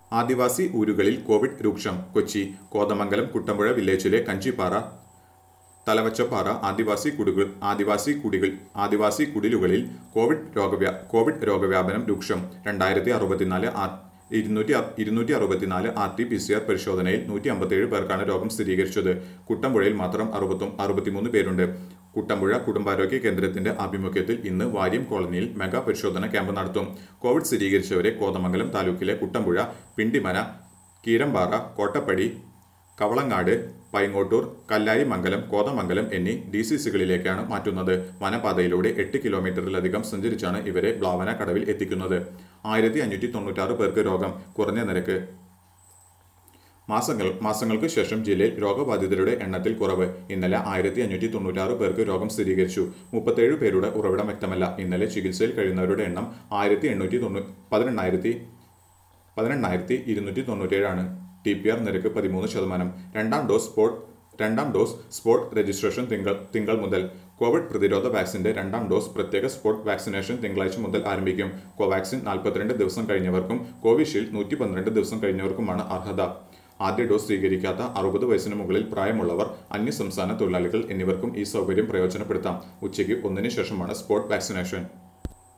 ആദിവാസി ഊരുകളിൽ Covid രൂക്ഷം കൊച്ചി കോതമംഗലം കുട്ടമ്പുഴ വില്ലേജിലെ കഞ്ചിപ്പാറ തലവച്ചപ്പാറ ആദിവാസി കുടികൾ ആദിവാസി കുടികൾ ആദിവാസി കുടിലുകളിൽ Covid രോഗവ്യാ Covid രോഗവ്യാപനം രൂക്ഷം രണ്ടായിരത്തി അറുപത്തിനാല് ആർ ഇരുന്നൂറ്റി അ- ഇരുന്നൂറ്റി അറുപത്തിനാല് R T P C R പരിശോധനയിൽ നൂറ്റി അമ്പത്തേഴ് പേർക്കാണ് രോഗം സ്ഥിരീകരിച്ചത് കുട്ടമ്പുഴയിൽ മാത്രം അറുപത്തും അറുപത്തിമൂന്ന് പേരുണ്ട് കുട്ടമ്പുഴ കുടുംബാരോഗ്യ കേന്ദ്രത്തിന്റെ ആഭിമുഖ്യത്തിൽ ഇന്ന് വാര്യം കോളനിയിൽ മെഗാ പരിശോധന ക്യാമ്പ് നടത്തും കോവിഡ് സ്ഥിരീകരിച്ചവരെ കോതമംഗലം താലൂക്കിലെ കുട്ടമ്പുഴ പിണ്ടിമന കീരമ്പാറ കോട്ടപ്പടി കവളങ്ങാട് പൈങ്ങോട്ടൂർ കല്ലായി മംഗലം കോതമംഗലം എന്നീ ഡി സി സികളിലേക്കാണ് മാറ്റുന്നത് വനപാതയിലൂടെ എട്ട് കിലോമീറ്ററിലധികം സഞ്ചരിച്ചാണ് ഇവരെ ബ്ലാവന കടവിൽ എത്തിക്കുന്നത് ആയിരത്തി അഞ്ഞൂറ്റി തൊണ്ണൂറ്റാറ് പേർക്ക് രോഗം കുറഞ്ഞ നിരക്ക് മാസങ്ങൾ മാസങ്ങൾക്ക് ശേഷം ജില്ലയിൽ രോഗബാധിതരുടെ എണ്ണത്തിൽ കുറവ് ഇന്നലെ ആയിരത്തി അഞ്ഞൂറ്റി തൊണ്ണൂറ്റാറ് പേർക്ക് രോഗം സ്ഥിരീകരിച്ചു മുപ്പത്തേഴ് പേരുടെ ഉറവിടം വ്യക്തമല്ല ഇന്നലെ ചികിത്സയിൽ കഴിയുന്നവരുടെ എണ്ണം ആയിരത്തി എണ്ണൂറ്റി തൊണ്ണൂ പതിനെണ്ണായിരത്തി പതിനെണ്ണായിരത്തി ഇരുന്നൂറ്റി തൊണ്ണൂറ്റേഴാണ് ടി പി ആർ നിരക്ക് പതിമൂന്ന് ശതമാനം രണ്ടാം ഡോസ് സ്പോട്ട് രണ്ടാം ഡോസ് സ്പോട്ട് രജിസ്ട്രേഷൻ തിങ്കൾ തിങ്കൾ മുതൽ കോവിഡ് പ്രതിരോധ വാക്സിന്റെ രണ്ടാം ഡോസ് പ്രത്യേക സ്പോട്ട് വാക്സിനേഷൻ തിങ്കളാഴ്ച മുതൽ ആരംഭിക്കും കോവാക്സിൻ നാൽപ്പത്തിരണ്ട് ദിവസം കഴിഞ്ഞവർക്കും കോവിഷീൽഡ് നൂറ്റി പന്ത്രണ്ട് ദിവസം കഴിഞ്ഞവർക്കുമാണ് അർഹത ആദ്യ ഡോസ് സ്വീകരിക്കാത്ത അറുപത് വയസ്സിന് മുകളിൽ പ്രായമുള്ളവർ അന്യസംസ്ഥാന തൊഴിലാളികൾ എന്നിവർക്കും ഈ സൗകര്യം പ്രയോജനപ്പെടുത്താം ഉച്ചയ്ക്ക് ഒന്നിന് ശേഷമാണ് സ്പോട്ട് വാക്സിനേഷൻ